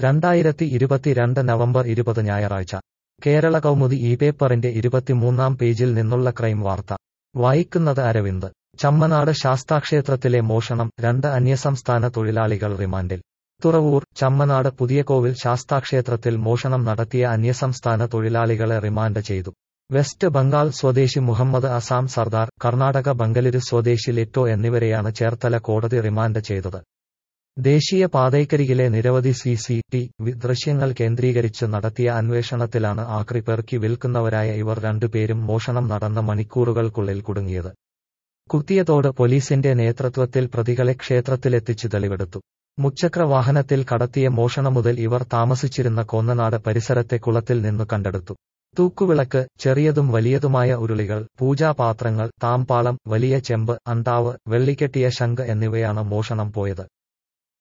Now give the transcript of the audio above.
രണ്ടായിരത്തി ഇരുപത്തിരണ്ട് നവംബർ ഇരുപത് ഞായറാഴ്ച കേരള കൗമുദി ഈ പേപ്പറിന്റെ ഇരുപത്തിമൂന്നാം പേജിൽ നിന്നുള്ള ക്രൈം വാർത്ത വായിക്കുന്നത് അരവിന്ദ് ചമ്മനാട് ശാസ്താക്ഷേത്രത്തിലെ മോഷണം രണ്ട് അന്യസംസ്ഥാന തൊഴിലാളികൾ റിമാൻഡിൽ തുറവൂർ ചമ്മനാട് പുതിയകോവിൽ ശാസ്താക്ഷേത്രത്തിൽ മോഷണം നടത്തിയ അന്യസംസ്ഥാന തൊഴിലാളികളെ റിമാൻഡ് ചെയ്തു വെസ്റ്റ് ബംഗാൾ സ്വദേശി മുഹമ്മദ് അസാം സർദാർ കർണാടക ബംഗലൂരു സ്വദേശി ലിറ്റോ എന്നിവരെയാണ് ചേർത്തല കോടതി റിമാൻഡ് ചെയ്തത് ദേശീയ പാതയ്ക്കരികിലെ നിരവധി സി സി ടി വി ദൃശ്യങ്ങൾ കേന്ദ്രീകരിച്ച് നടത്തിയ അന്വേഷണത്തിലാണ് ആക്രി പെറുക്കി വിൽക്കുന്നവരായ ഇവർ രണ്ടുപേരും മോഷണം നടന്ന മണിക്കൂറുകൾക്കുള്ളിൽ കുടുങ്ങിയത് കുത്തിയതോട് പോലീസിന്റെ നേതൃത്വത്തിൽ പ്രതികളെ ക്ഷേത്രത്തിലെത്തിച്ച് തെളിവെടുത്തു മുച്ചക്ര വാഹനത്തിൽ കടത്തിയ മോഷണം മുതൽ ഇവർ താമസിച്ചിരുന്ന കോന്നനാട് പരിസരത്തെ കുളത്തിൽ നിന്നു കണ്ടെടുത്തു തൂക്കുവിളക്ക് ചെറിയതും വലിയതുമായ ഉരുളികൾ പൂജാപാത്രങ്ങൾ താമ്പാളം വലിയ ചെമ്പ് അണ്ടാവ് വെള്ളിക്കെട്ടിയ ശംഖ് എന്നിവയാണ് മോഷണം പോയത്